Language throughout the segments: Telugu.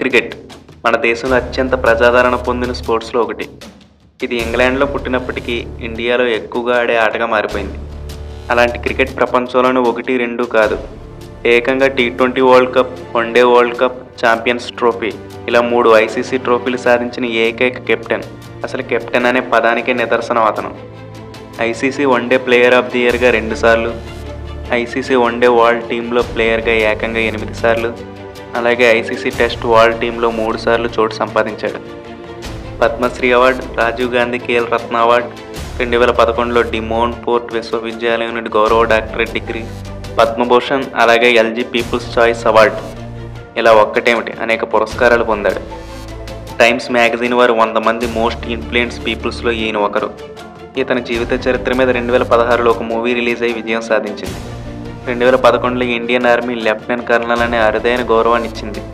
క్రికెట్ మన దేశంలో అత్యంత ప్రజాదరణ పొందిన స్పోర్ట్స్లో ఒకటి ఇది ఇంగ్లాండ్లో పుట్టినప్పటికీ ఇండియాలో ఎక్కువగా ఆడే ఆటగా మారిపోయింది అలాంటి క్రికెట్ ప్రపంచంలోనే ఒకటి రెండు కాదు ఏకంగా T twenty world cup one day world cup champions trophy ఇలా మూడు ఐసీసీ ట్రోఫీలు సాధించిన ఏకైక కెప్టెన్ అసలు కెప్టెన్ అనే పదానికే నిదర్శనం అతను ICC one day player of the ఇయర్గా రెండుసార్లు ఐసీసీ వన్డే వరల్డ్ టీంలో ప్లేయర్గా ఏకంగా ఎనిమిది సార్లు అలాగే ఐసీసీ టెస్ట్ వరల్డ్ టీంలో మూడు సార్లు చోటు సంపాదించాడు పద్మశ్రీ అవార్డ్ రాజీవ్ గాంధీ ఖేల్ రత్న అవార్డ్ రెండు వేల పదకొండులో డిమోన్ పోర్ట్ విశ్వవిద్యాలయం నుండి గౌరవ డాక్టరేట్ డిగ్రీ పద్మభూషణ్ అలాగే ఎల్జీ పీపుల్స్ చాయిస్ అవార్డ్ ఇలా ఒక్కటేమిటి అనేక పురస్కారాలు పొందాడు టైమ్స్ మ్యాగజైన్ వారు వంద మంది మోస్ట్ ఇన్ఫ్లుయెన్స్ పీపుల్స్లో ఈయన ఒకరు ఇతని జీవిత చరిత్ర మీద రెండు వేల పదహారులో ఒక మూవీ రిలీజ్ అయి విజయం సాధించింది రెండు వేల పదకొండులో ఇండియన్ ఆర్మీ లెఫ్టినెంట్ కర్నల్ అనే అరుదైన గౌరవాన్ని ఇచ్చింది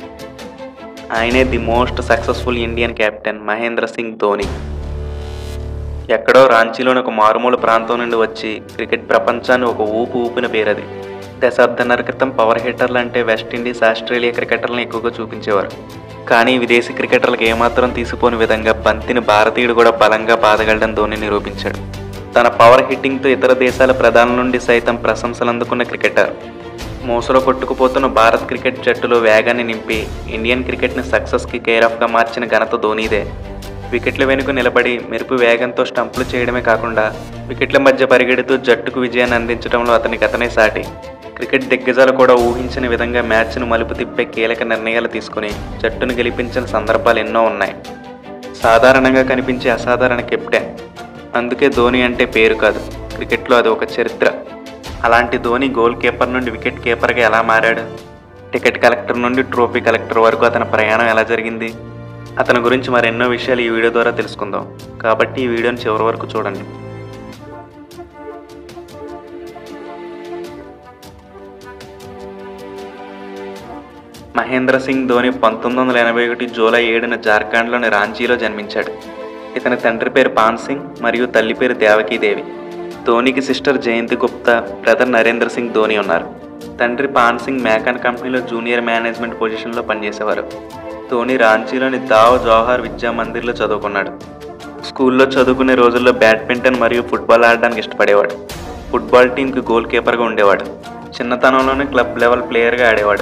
ఆయనే the most successful Indian captain Mahendra Singh Dhoni ఎక్కడో రాంచీలోని ఒక మారుమూల ప్రాంతం నుండి వచ్చి క్రికెట్ ప్రపంచాన్ని ఒక ఊపు ఊపిన పేరది దశాబ్దన్నర క్రితం పవర్ హిట్టర్లు అంటే వెస్టిండీస్ ఆస్ట్రేలియా క్రికెటర్లను ఎక్కువగా చూపించేవారు కానీ విదేశీ క్రికెటర్లకు ఏమాత్రం తీసిపోని విధంగా బంతిని భారతీయుడు కూడా బలంగా బాదగలడం ధోని నిరూపించాడు తన పవర్ హిట్టింగ్తో ఇతర దేశాల ప్రధానుల నుండి సైతం ప్రశంసలు అందుకున్న క్రికెటర్ మూసలో కొట్టుకుపోతున్న భారత్ క్రికెట్ జట్టులో వేగాన్ని నింపి ఇండియన్ క్రికెట్ని సక్సెస్కి కేర్ ఆఫ్గా మార్చిన ఘనత ధోనీదే వికెట్ల వెనుక నిలబడి మెరుపు వేగంతో స్టంపులు చేయడమే కాకుండా వికెట్ల మధ్య పరిగెడుతూ జట్టుకు విజయాన్ని అందించడంలో అతనికి అతనే సాటి క్రికెట్ దిగ్గజాలు కూడా ఊహించిన విధంగా మ్యాచ్ను మలుపు తిప్పే కీలక నిర్ణయాలు తీసుకుని జట్టును గెలిపించిన సందర్భాలు ఎన్నో ఉన్నాయి సాధారణంగా కనిపించే అసాధారణ కెప్టెన్ అందుకే ధోని అంటే పేరు కాదు క్రికెట్లో అది ఒక చరిత్ర అలాంటి ధోని గోల్ కీపర్ నుండి వికెట్ కీపర్గా ఎలా మారాడు టికెట్ కలెక్టర్ నుండి ట్రోఫీ కలెక్టర్ వరకు అతని ప్రయాణం ఎలా జరిగింది అతని గురించి మరెన్నో విషయాలు ఈ వీడియో ద్వారా తెలుసుకుందాం కాబట్టి ఈ వీడియోని చివరి వరకు చూడండి మహేంద్ర సింగ్ ధోని పంతొమ్మిది వందల ఎనభై ఒకటి జూలై ఏడున జార్ఖండ్లోని రాంచీలో జన్మించాడు ఇతని తండ్రి పేరు పాన్ సింగ్ మరియు తల్లి పేరు దేవకీదేవి ధోనికి సిస్టర్ జయంతి గుప్తా బ్రదర్ నరేంద్ర సింగ్ ధోని ఉన్నారు తండ్రి పాన్ సింగ్ మేకాన్ కంపెనీలో జూనియర్ మేనేజ్మెంట్ పొజిషన్లో పనిచేసేవారు ధోని రాంచీలోని దావ్ జవహర్ విద్యా మందిర్లో చదువుకున్నాడు స్కూల్లో చదువుకునే రోజుల్లో బ్యాడ్మింటన్ మరియు ఫుట్బాల్ ఆడడానికి ఇష్టపడేవాడు ఫుట్బాల్ టీంకి గోల్ కీపర్గా ఉండేవాడు చిన్నతనంలోనే క్లబ్ లెవెల్ ప్లేయర్గా ఆడేవాడు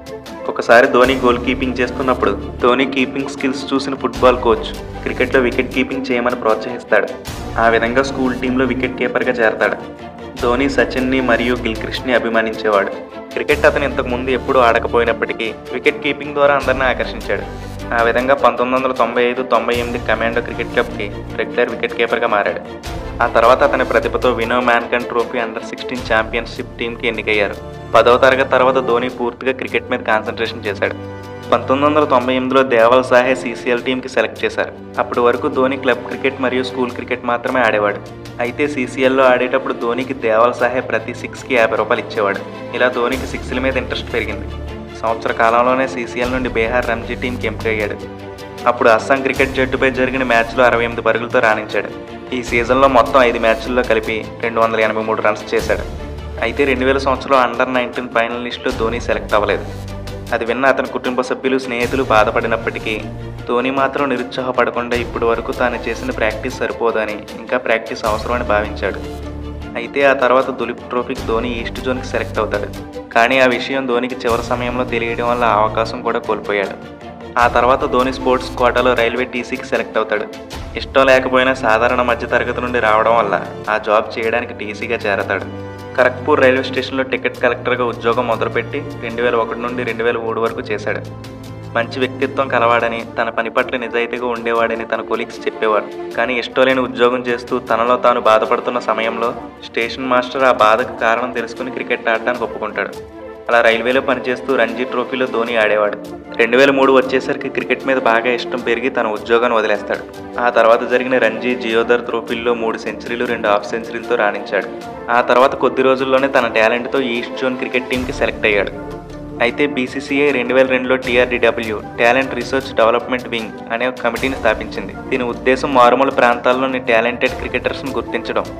ఒకసారి ధోని గోల్ కీపింగ్ చేస్తున్నప్పుడు ధోని కీపింగ్ స్కిల్స్ చూసిన ఫుట్బాల్ కోచ్ క్రికెట్లో వికెట్ కీపింగ్ చేయమని ప్రోత్సహిస్తాడు ఆ విధంగా స్కూల్ టీంలో వికెట్ కీపర్గా చేరతాడు ధోని సచిన్ని మరియు గిల్క్రిష్ని అభిమానించేవాడు క్రికెట్ అతను ఇంతకు ముందు ఎప్పుడూ ఆడకపోయినప్పటికీ వికెట్ కీపింగ్ ద్వారా అందరిని ఆకర్షించాడు ఆ విధంగా పంతొమ్మిది వందల తొంభై ఐదు తొంభై ఎనిమిది కమాండో క్రికెట్ క్లబ్కి రెగ్యులర్ వికెట్ కీపర్గా మారాడు ఆ తర్వాత అతని ప్రతిభతో Vinoo Mankad trophy under sixteen championship టీంకి ఎన్నికయ్యారు పదవ తరగతి తర్వాత ధోని పూర్తిగా క్రికెట్ మీద కాన్సన్ట్రేషన్ చేశాడు పంతొమ్మిది వందల తొంభై ఎనిమిదిలో దేవల్ సాహే సీసీఎల్ టీంకి సెలెక్ట్ చేశారు అప్పటి వరకు ధోని క్లబ్ క్రికెట్ మరియు స్కూల్ క్రికెట్ మాత్రమే ఆడేవాడు అయితే సీసీఎల్లో ఆడేటప్పుడు ధోనికి దేవల్ సాహే ప్రతి సిక్స్కి యాభై రూపాయలు ఇచ్చేవాడు ఇలా ధోనికి సిక్స్ల మీద ఇంట్రెస్ట్ పెరిగింది సంవత్సర కాలంలోనే సీసీఎల్ నుండి బీహార్ రంజీ టీంకి ఎంపికయ్యాడు అప్పుడు అస్సాం క్రికెట్ జట్టుపై జరిగిన మ్యాచ్లో అరవై ఎనిమిది పరుగులతో రాణించాడు ఈ సీజన్లో మొత్తం ఐదు మ్యాచ్ల్లో కలిపి రెండు వందల ఎనభై మూడు రన్స్ చేశాడు అయితే రెండు వేల సంవత్సరంలో అండర్ నైన్టీన్ ఫైనల్ లిస్టులో ధోని సెలెక్ట్ అవ్వలేదు అది విన్న అతని కుటుంబ సభ్యులు స్నేహితులు బాధపడినప్పటికీ ధోని మాత్రం నిరుత్సాహపడకుండా ఇప్పటి వరకు తాను చేసిన ప్రాక్టీస్ సరిపోదని ఇంకా ప్రాక్టీస్ అవసరమని భావించాడు అయితే ఆ తర్వాత దులీప్ ట్రోఫీకి ధోని ఈస్ట్ జోన్కి సెలెక్ట్ అవుతాడు కానీ ఆ విషయం ధోనికి చివరి సమయంలో తెలియడం వల్ల ఆ అవకాశం కూడా కోల్పోయాడు ఆ తర్వాత ధోని స్పోర్ట్స్ కోటాలో రైల్వే టీసీకి సెలెక్ట్ అవుతాడు ఇష్టం లేకపోయినా సాధారణ మధ్యతరగతి నుండి రావడం వల్ల ఆ జాబ్ చేయడానికి టీసీగా చేరతాడు ఖరగ్పూర్ రైల్వే స్టేషన్లో టికెట్ కలెక్టర్గా ఉద్యోగం మొదలుపెట్టి రెండు వేల ఒకటి నుండి రెండు వేల మూడు వరకు చేశాడు మంచి వ్యక్తిత్వం కలవాడని తన పని పట్ల నిజాయితీగా ఉండేవాడని తన కొలీగ్స్ చెప్పేవారు కానీ ఇష్టం లేని ఉద్యోగం చేస్తూ తనలో తాను బాధపడుతున్న సమయంలో స్టేషన్ మాస్టర్ ఆ బాధకు కారణం తెలుసుకుని క్రికెట్ ఆడడానికి ఒప్పుకుంటాడు అలా రైల్వేలో పనిచేస్తూ రంజీ ట్రోఫీలో ధోని ఆడేవాడు రెండు వేల మూడు వచ్చేసరికి క్రికెట్ మీద బాగా ఇష్టం పెరిగి తన ఉద్యోగాన్ని వదిలేస్తాడు ఆ తర్వాత జరిగిన రంజీ జియోదర్ ట్రోఫీల్లో మూడు సెంచరీలు రెండు హాఫ్ సెంచరీలతో రాణించాడు ఆ తర్వాత కొద్ది రోజుల్లోనే తన టాలెంట్తో ఈస్ట్ జోన్ క్రికెట్ టీంకి సెలెక్ట్ అయ్యాడు అయితే బీసీసీఐ రెండు వేల రెండులో TRDW talent research development wing అనే ఒక కమిటీని స్థాపించింది దీని ఉద్దేశం మారుమూల ప్రాంతాల్లోని టాలెంటెడ్ క్రికెటర్స్ను గుర్తించడం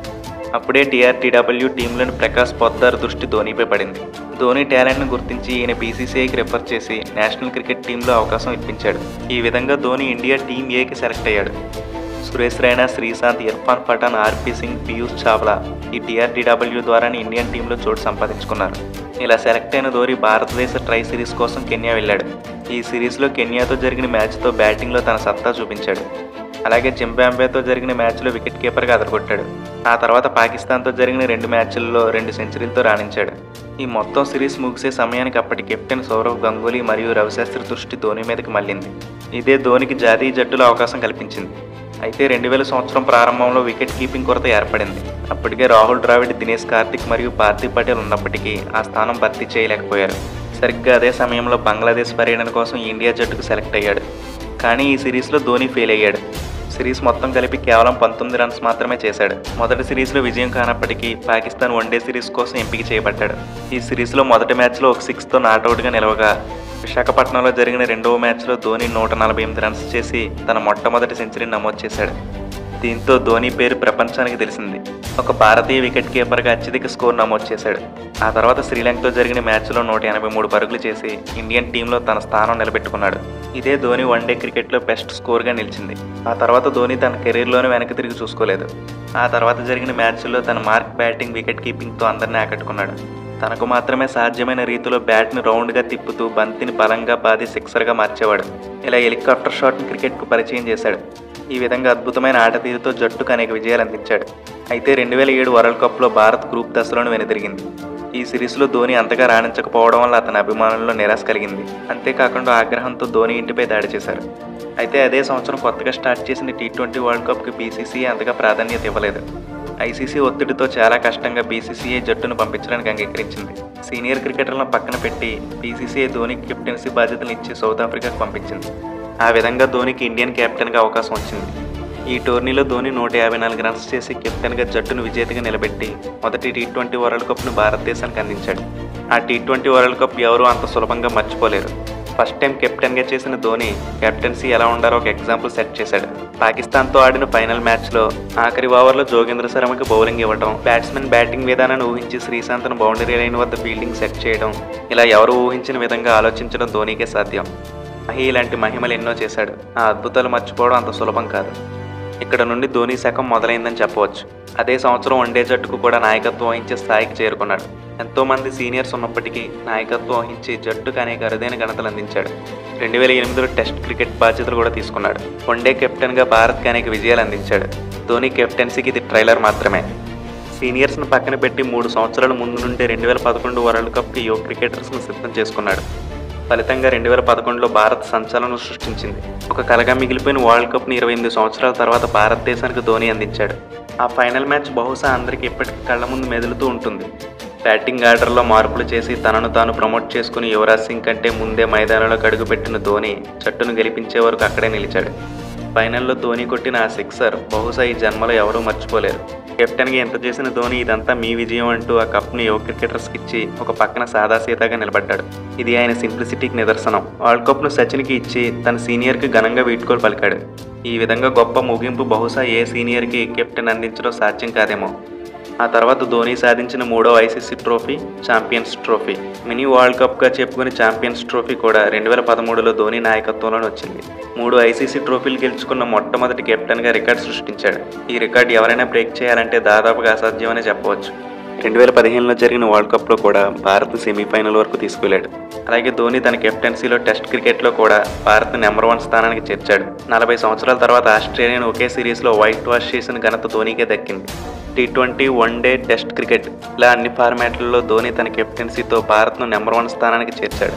అప్పుడే టీఆర్టీడబ్ల్యూ టీంలోని ప్రకాష్ పొద్దార్ దృష్టి ధోనీపై పడింది ధోని టాలెంట్ను గుర్తించి ఈయన బీసీసీఐకి రిఫర్ చేసి నేషనల్ క్రికెట్ టీంలో అవకాశం ఇప్పించాడు ఈ విధంగా ధోని ఇండియా టీం ఏకి సెలెక్ట్ అయ్యాడు సురేష్ రైనా శ్రీశాంత్ ఇర్ఫాన్ పఠాన్ ఆర్పీ సింగ్ పీయూష్ చావ్లా ఈ టీఆర్టీడబ్ల్యూ ద్వారానే ఇండియన్ టీంలో చోటు సంపాదించుకున్నారు ఇలా సెలెక్ట్ అయిన ధోని భారతదేశ ట్రై సిరీస్ కోసం కెన్యా వెళ్ళాడు ఈ సిరీస్లో కెన్యాతో జరిగిన మ్యాచ్తో బ్యాటింగ్లో తన సత్తా చూపించాడు అలాగే జింబాంబేతో జరిగిన మ్యాచ్లో వికెట్ కీపర్గా అదరగొట్టాడు ఆ తర్వాత పాకిస్తాన్తో జరిగిన రెండు మ్యాచ్ల్లో రెండు సెంచరీలతో రాణించాడు ఈ మొత్తం సిరీస్ ముగిసే సమయానికి అప్పటి కెప్టెన్ సౌరవ్ గంగూలీ మరియు రవిశాస్త్రి దృష్టి ధోని మీదకి మళ్ళింది ఇదే ధోనికి జాతీయ జట్టులో అవకాశం కల్పించింది అయితే రెండు వేల సంవత్సరం ప్రారంభంలో వికెట్ కీపింగ్ కొరత ఏర్పడింది అప్పటికే రాహుల్ ద్రావిడ్ దినేష్ కార్తిక్ మరియు పార్థివ్ పటేల్ ఉన్నప్పటికీ ఆ స్థానం భర్తీ చేయలేకపోయారు సరిగ్గా అదే సమయంలో బంగ్లాదేశ్ పర్యటన కోసం ఇండియా జట్టుకు సెలెక్ట్ అయ్యాడు కానీ ఈ సిరీస్లో ధోని ఫెయిల్ అయ్యాడు సిరీస్ మొత్తం కలిపి కేవలం పంతొమ్మిది రన్స్ మాత్రమే చేశాడు మొదటి సిరీస్లో విజయం కానప్పటికీ పాకిస్తాన్ వన్డే సిరీస్ కోసం ఎంపిక చేయబడ్డాడు ఈ సిరీస్లో మొదటి మ్యాచ్లో ఒక సిక్స్తో నాట్అవుట్గా నిలవగా విశాఖపట్నంలో జరిగిన రెండవ మ్యాచ్లో ధోని నూట నలభై ఎనిమిది రన్స్ చేసి తన మొట్టమొదటి సెంచరీని నమోదు చేశాడు దీంతో ధోని పేరు ప్రపంచానికి తెలిసింది ఒక భారతీయ వికెట్ కీపర్గా అత్యధిక స్కోర్ నమోదు చేశాడు ఆ తర్వాత శ్రీలంకతో జరిగిన మ్యాచ్లో నూట ఎనభై మూడు పరుగులు చేసి ఇండియన్ టీంలో తన స్థానం నిలబెట్టుకున్నాడు ఇదే ధోని వన్డే క్రికెట్లో బెస్ట్ స్కోర్గా నిలిచింది ఆ తర్వాత ధోని తన కెరీర్లోనే వెనక్కి తిరిగి చూసుకోలేదు ఆ తర్వాత జరిగిన మ్యాచ్ల్లో తన మార్క్ బ్యాటింగ్ వికెట్ కీపింగ్తో అందరినీ ఆకట్టుకున్నాడు తనకు మాత్రమే సాధ్యమైన రీతిలో బ్యాట్ని రౌండ్గా తిప్పుతూ బంతిని బలంగా బాది సిక్సర్గా మార్చేవాడు ఇలా హెలికాప్టర్ షాట్ని క్రికెట్కు పరిచయం చేశాడు ఈ విధంగా అద్భుతమైన ఆట తీరుతో జట్టుకు అనేక విజయాలు అందించాడు అయితే రెండు వేల ఏడు వరల్డ్ కప్లో భారత్ గ్రూప్ దశలోనే వెనుదిరిగింది ఈ సిరీస్లో ధోని అంతగా రాణించకపోవడం వల్ల అతని అభిమానుల్లో నిరాశ కలిగింది అంతేకాకుండా ఆగ్రహంతో ధోని ఇంటిపై దాడి చేశారు అయితే అదే సంవత్సరం కొత్తగా స్టార్ట్ చేసిన టీ ట్వంటీ వరల్డ్ కప్కి బీసీసీ అంతగా ప్రాధాన్యత ఇవ్వలేదు ఐసీసీ ఒత్తిడితో చాలా కష్టంగా బీసీసీఐ జట్టును పంపించడానికి అంగీకరించింది సీనియర్ క్రికెటర్లను పక్కన పెట్టి బీసీసీఐ ధోనికి కెప్టెన్సీ బాధ్యతలు ఇచ్చి సౌత్ ఆఫ్రికాకు పంపించింది ఆ విధంగా ధోనికి ఇండియన్ కెప్టెన్గా అవకాశం వచ్చింది ఈ టోర్నీలో ధోని నూట యాభై నాలుగు రన్స్ చేసి కెప్టెన్గా జట్టును విజేతగా నిలబెట్టి మొదటి టీ ట్వంటీ వరల్డ్ కప్ను భారతదేశానికి అందించాడు ఆ టీ ట్వంటీ వరల్డ్ కప్ ఎవరూ అంత సులభంగా మర్చిపోలేరు ఫస్ట్ టైం కెప్టెన్గా చేసిన ధోని కెప్టెన్సీ ఎలా ఉండారో ఒక ఎగ్జాంపుల్ సెట్ చేశాడు పాకిస్తాన్తో ఆడిన ఫైనల్ మ్యాచ్లో ఆఖరి ఓవర్లో జోగేంద్ర శర్మకి బౌలింగ్ ఇవ్వడం బ్యాట్స్మెన్ బ్యాటింగ్ విధానాన్ని ఊహించి శ్రీశాంత్ను బౌండరీ లైన్ వద్ద ఫీల్డింగ్ సెట్ చేయడం ఇలా ఎవరు ఊహించిన విధంగా ఆలోచించడం ధోనికే సాధ్యం మహి ఇలాంటి మహిమలు ఎన్నో చేశాడు ఆ అద్భుతాలు మర్చిపోవడం అంత సులభం కాదు ఇక్కడ నుండి ధోని శకం మొదలైందని చెప్పవచ్చు అదే సంవత్సరం వన్డే జట్టుకు కూడా నాయకత్వం వహించే స్థాయికి చేరుకున్నాడు ఎంతోమంది సీనియర్స్ ఉన్నప్పటికీ నాయకత్వం వహించి జట్టుకు అనేక అరుదైన ఘనతలు అందించాడు రెండు వేల ఎనిమిదిలో టెస్ట్ క్రికెట్ బాధ్యతలు కూడా తీసుకున్నాడు వన్డే కెప్టెన్గా భారత్కి అనేక విజయాలు అందించాడు ధోని కెప్టెన్సీకి ఇది ట్రైలర్ మాత్రమే సీనియర్స్ను పక్కన పెట్టి మూడు సంవత్సరాల ముందు నుండి రెండు వేల పదకొండు వరల్డ్ కప్కి యువ క్రికెటర్స్ను సిద్ధం చేసుకున్నాడు ఫలితంగా రెండు వేల పదకొండులో భారత్ సంచలనం సృష్టించింది ఒక కలగా మిగిలిపోయిన వరల్డ్ కప్ని ఇరవై ఎనిమిది సంవత్సరాల తర్వాత భారతదేశానికి ధోని అందించాడు ఆ ఫైనల్ మ్యాచ్ బహుశా అందరికీ ఇప్పటికీ కళ్ళ ముందు మెదులుతూ ఉంటుంది బ్యాటింగ్ ఆర్డర్లో మార్పులు చేసి తనను తాను ప్రమోట్ చేసుకుని యువరాజ్ సింగ్ కంటే ముందే మైదానంలోకి అడుగుపెట్టిన ధోని జట్టును గెలిపించే వరకు అక్కడే నిలిచాడు ఫైనల్లో ధోని కొట్టిన ఆ సిక్సర్ బహుశా ఈ జన్మలో ఎవరూ మర్చిపోలేరు కెప్టెన్గా ఎంత చేసిన ధోని ఇదంతా మీ విజయం అంటూ ఆ కప్ను యువ క్రికెటర్స్కి ఇచ్చి ఒక పక్కన సాదాసీదాగా నిలబడ్డాడు ఇది ఆయన సింప్లిసిటీకి నిదర్శనం వరల్డ్ కప్ను సచిన్కి ఇచ్చి తన సీనియర్కి ఘనంగా వీడ్కోలు పలికాడు ఈ విధంగా గొప్ప ముగింపు బహుశా ఏ సీనియర్కి కెప్టెన్ అందించడం సాధ్యం కాదేమో ఆ తర్వాత ధోని సాధించిన మూడో ICC trophy champions trophy mini world కప్గా చెప్పుకునే ఛాంపియన్స్ ట్రోఫీ కూడా రెండు వేల పదమూడులో ధోని నాయకత్వంలోనే వచ్చింది మూడు ఐసీసీ ట్రోఫీలు గెలుచుకున్న మొట్టమొదటి కెప్టెన్గా రికార్డ్ సృష్టించాడు ఈ రికార్డ్ ఎవరైనా బ్రేక్ చేయాలంటే దాదాపుగా అసాధ్యమనే చెప్పవచ్చు రెండు వేల పదిహేనులో జరిగిన వరల్డ్ కప్లో కూడా భారత్ సెమీఫైనల్ వరకు తీసుకెళ్లాడు అలాగే ధోని తన కెప్టెన్సీలో టెస్ట్ క్రికెట్లో కూడా భారత్ నెంబర్ వన్ స్థానానికి చేర్చాడు నలభై సంవత్సరాల తర్వాత ఆస్ట్రేలియాను ఒకే సిరీస్లో వైట్ వాష్ చేసిన ఘనత ధోనికే దక్కింది T twenty one day test cricket ఇలా అన్ని ఫార్మాట్లలో ధోని తన కెప్టెన్సీతో భారత్ను నెంబర్ వన్ స్థానానికి చేర్చాడు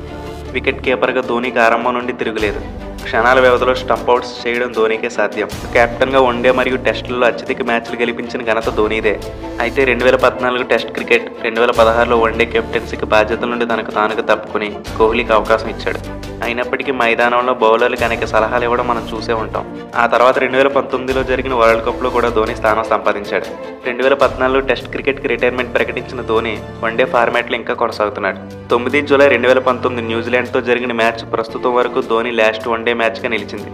వికెట్ కీపర్గా ధోనికి ఆరంభం నుండి తిరుగులేదు క్షణాల వ్యవధిలో స్టంప్ అవుట్స్ చేయడం ధోనికే సాధ్యం కెప్టెన్గా వన్డే మరియు టెస్టులలో అత్యధిక మ్యాచ్లు గెలిపించిన ఘనత ధోనీదే అయితే రెండు వేల పద్నాలుగు టెస్ట్ క్రికెట్ రెండు వేల పదహారులో వన్డే కెప్టెన్సీకి బాధ్యతల నుండి తనకు తానుగా తప్పుకుని కోహ్లీకి అవకాశం ఇచ్చాడు అయినప్పటికీ మైదానంలో బౌలర్లకు అనేక సలహాలు ఇవ్వడం మనం చూసే ఉంటాం ఆ తర్వాత రెండు వేల పంతొమ్మిదిలో జరిగిన వరల్డ్ కప్లో కూడా ధోని స్థానం సంపాదించాడు రెండు వేల పద్నాలుగులో టెస్ట్ క్రికెట్కి రిటైర్మెంట్ ప్రకటించిన ధోని వన్డే ఫార్మాట్లో ఇంకా కొనసాగుతున్నాడు తొమ్మిది జూలై రెండు వేల పంతొమ్మిది న్యూజిలాండ్తో జరిగిన మ్యాచ్ ప్రస్తుతం వరకు ధోని లాస్ట్ వన్డే మ్యాచ్గా నిలిచింది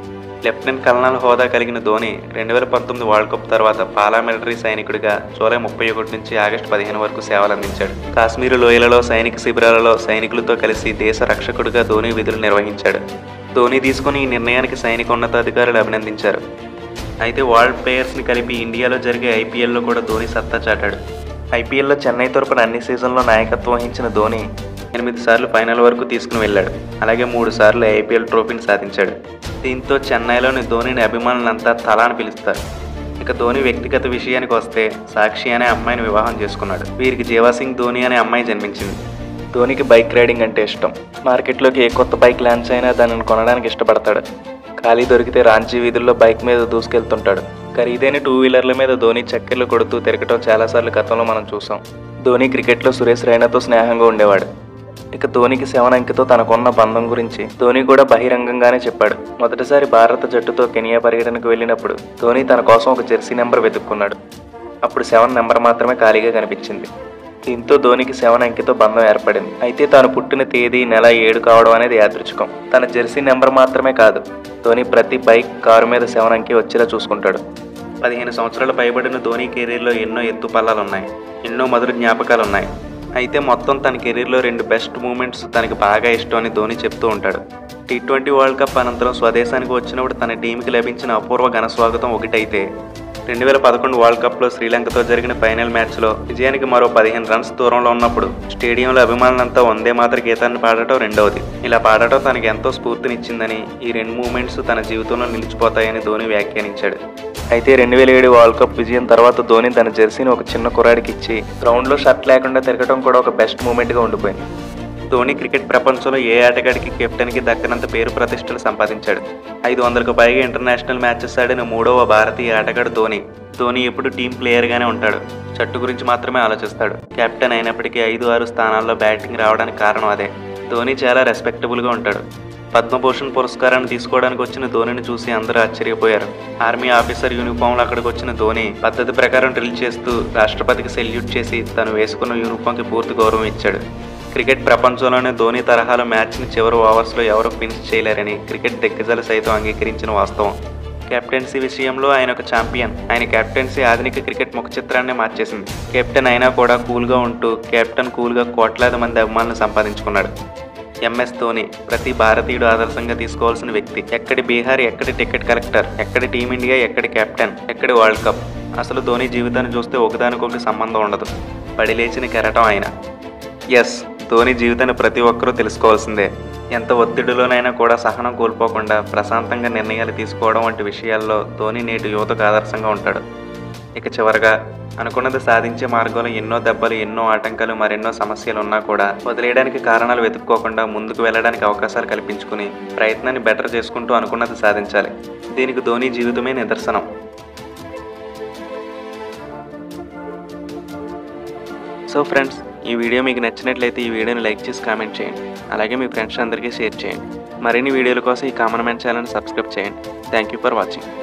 లెఫ్టినెంట్ కల్నల్ హోదా కలిగిన ధోని రెండు వేల పంతొమ్మిది వరల్డ్ కప్ తర్వాత పారామిలిటరీ సైనికుడిగా జూలై ముప్పై ఒకటి నుంచి ఆగస్టు పదిహేను వరకు సేవలు అందించాడు కాశ్మీరు లోయలలో సైనిక శిబిరాలలో సైనికులతో కలిసి దేశ రక్షకుడిగా ధోని విధులు నిర్వహించాడు ధోని తీసుకుని ఈ నిర్ణయానికి సైనిక ఉన్నతాధికారులు అభినందించారు అయితే వరల్డ్ ప్లేయర్స్ని కలిపి ఇండియాలో జరిగే ఐపీఎల్లో కూడా ధోని సత్తా చాటాడు ఐపీఎల్లో చెన్నై తరపున అన్ని సీజన్లో నాయకత్వం వహించిన ధోని ఎనిమిది సార్లు ఫైనల్ వరకు తీసుకుని వెళ్ళాడు అలాగే మూడు సార్లు ఐపీఎల్ ట్రోఫీని సాధించాడు దీంతో చెన్నైలోని ధోనిని అభిమానులంతా తలా అని పిలుస్తారు ఇక ధోని వ్యక్తిగత విషయానికి వస్తే సాక్షి అనే అమ్మాయిని వివాహం చేసుకున్నాడు వీరికి జీవాసింగ్ ధోని అనే అమ్మాయి జన్మించింది ధోనికి బైక్ రైడింగ్ అంటే ఇష్టం మార్కెట్లోకి ఏ కొత్త బైక్ లాంచ్ అయినా దానిని కొనడానికి ఇష్టపడతాడు ఖాళీ దొరికితే రాంచీ వీధుల్లో బైక్ మీద దూసుకెళ్తుంటాడు ఖరీదైన టూ వీలర్ల మీద ధోని చక్కెర్లు కొడుతూ తిరగటం చాలాసార్లు గతంలో మనం చూసాం ధోని క్రికెట్లో సురేష్ రైనాతో స్నేహంగా ఉండేవాడు ఇక ధోనికి సెవెన్ అంకెతో తనకున్న బంధం గురించి ధోని కూడా బహిరంగంగానే చెప్పాడు మొదటిసారి భారత జట్టుతో కెనియా పర్యటనకు వెళ్ళినప్పుడు ధోని తన కోసం ఒక జెర్సీ నెంబర్ వెతుక్కున్నాడు అప్పుడు సెవెన్ నెంబర్ మాత్రమే ఖాళీగా కనిపించింది దీంతో ధోనికి సెవెన్ అంకెతో బంధం ఏర్పడింది అయితే తాను పుట్టిన తేదీ నెల ఏడు కావడం అనేది యాదృచ్ఛికం తన జెర్సీ నెంబర్ మాత్రమే కాదు ధోని ప్రతి బైక్ కారు మీద సెవెన్ అంకె వచ్చేలా చూసుకుంటాడు పదిహేను సంవత్సరాలు పైబడిన ధోని కెరీర్లో ఎన్నో ఎత్తు పల్లాలు ఉన్నాయి ఎన్నో మధుర జ్ఞాపకాలు ఉన్నాయి అయితే మొత్తం తన కెరీర్లో రెండు బెస్ట్ మూమెంట్స్ తనకి బాగా ఇష్టం అని ధోని చెప్తూ ఉంటాడు టీ ట్వంటీ వరల్డ్ కప్ అనంతరం స్వదేశానికి వచ్చినప్పుడు తన టీంకి లభించిన అపూర్వ ఘన స్వాగతం ఒకటైతే రెండు వేల పదకొండు వరల్డ్ కప్లో శ్రీలంకతో జరిగిన ఫైనల్ మ్యాచ్లో విజయానికి మరో పదిహేను రన్స్ దూరంలో ఉన్నప్పుడు స్టేడియంలో అభిమానులంతా వందే మాత్ర గీతాన్ని పాడటం రెండవది ఇలా పాడటం తనకి ఎంతో స్ఫూర్తినిచ్చిందని ఈ రెండు మూమెంట్స్ తన జీవితంలో నిలిచిపోతాయని ధోని వ్యాఖ్యానించాడు అయితే రెండు వేల ఏడు వరల్డ్ కప్ విజయం తర్వాత ధోని తన జెర్సీని ఒక చిన్న కుర్రాడికి ఇచ్చి గ్రౌండ్లో షర్ట్ లేకుండా తిరగడం కూడా ఒక బెస్ట్ మూమెంట్గా ఉండిపోయింది ధోని క్రికెట్ ప్రపంచంలో ఏ ఆటగాడికి కెప్టెన్కి దక్కనంత పేరు ప్రతిష్టలు సంపాదించాడు ఐదు వందలకు పైగా ఇంటర్నేషనల్ మ్యాచెస్ ఆడిన మూడవ భారతీయ ఆటగాడు ధోని ధోని ఎప్పుడు టీం ప్లేయర్గానే ఉంటాడు జట్టు గురించి మాత్రమే ఆలోచిస్తాడు కెప్టెన్ అయినప్పటికీ ఐదు ఆరు స్థానాల్లో బ్యాటింగ్ రావడానికి కారణం అదే ధోని చాలా రెస్పెక్టబుల్గా ఉంటాడు పద్మభూషణ్ పురస్కారాన్ని తీసుకోవడానికి వచ్చిన ధోనిని చూసి అందరూ ఆశ్చర్యపోయారు ఆర్మీ ఆఫీసర్ యూనిఫామ్లో అక్కడికి వచ్చిన ధోని పద్ధతి ప్రకారం డ్రిల్ చేస్తూ రాష్ట్రపతికి సెల్యూట్ చేసి తను వేసుకున్న యూనిఫామ్కి పూర్తి గౌరవం ఇచ్చాడు క్రికెట్ ప్రపంచంలోనే ధోని తరహాలో మ్యాచ్ని చివరి ఓవర్స్లో ఎవరు ఫినిష్ చేయలేరని క్రికెట్ దిగ్గజాలు సైతం అంగీకరించిన వాస్తవం కెప్టెన్సీ విషయంలో ఆయన ఒక ఛాంపియన్ ఆయన కెప్టెన్సీ ఆధునిక క్రికెట్ ముఖ చిత్రాన్ని మార్చేసింది కెప్టెన్ అయినా కూడా కూల్గా ఉంటూ కెప్టెన్ కూల్గా కోట్లాది మంది అభిమానులు సంపాదించుకున్నాడు ఎంఎస్ ధోని ప్రతి భారతీయుడు ఆదర్శంగా తీసుకోవాల్సిన వ్యక్తి ఎక్కడి బీహార్ ఎక్కడి టికెట్ కలెక్టర్ ఎక్కడి టీమిండియా ఎక్కడి కెప్టెన్ ఎక్కడి వరల్డ్ కప్ అసలు ధోని జీవితాన్ని చూస్తే ఒకదానికొకటి సంబంధం ఉండదు పడి లేచిన కెరటం ఆయన ఎస్ ధోని జీవితాన్ని ప్రతి ఒక్కరూ తెలుసుకోవాల్సిందే ఎంత ఒత్తిడిలోనైనా కూడా సహనం కోల్పోకుండా ప్రశాంతంగా నిర్ణయాలు తీసుకోవడం వంటి విషయాల్లో ధోని నేటి యువతకు ఆదర్శంగా ఉంటాడు ఇక చివరగా అనుకున్నది సాధించే మార్గంలో ఎన్నో దెబ్బలు ఎన్నో ఆటంకాలు మరెన్నో సమస్యలు ఉన్నా కూడా వదిలేయడానికి కారణాలు వెతుక్కోకుండా ముందుకు వెళ్ళడానికి అవకాశాలు కల్పించుకుని ప్రయత్నాన్ని బెటర్ చేసుకుంటూ అనుకున్నది సాధించాలి దీనికి ధోని జీవితమే నిదర్శనం సో ఫ్రెండ్స్ ఈ వీడియో మీకు నచ్చినట్లయితే ఈ వీడియోని లైక్ చేసి కామెంట్ చేయండి అలాగే మీ ఫ్రెండ్స్ అందరికీ షేర్ చేయండి మరిన్ని వీడియోల కోసం ఈ కామన్ మ్యాన్ ఛానల్ని సబ్స్క్రైబ్ చేయండి థ్యాంక్ యూ ఫర్ వాచింగ్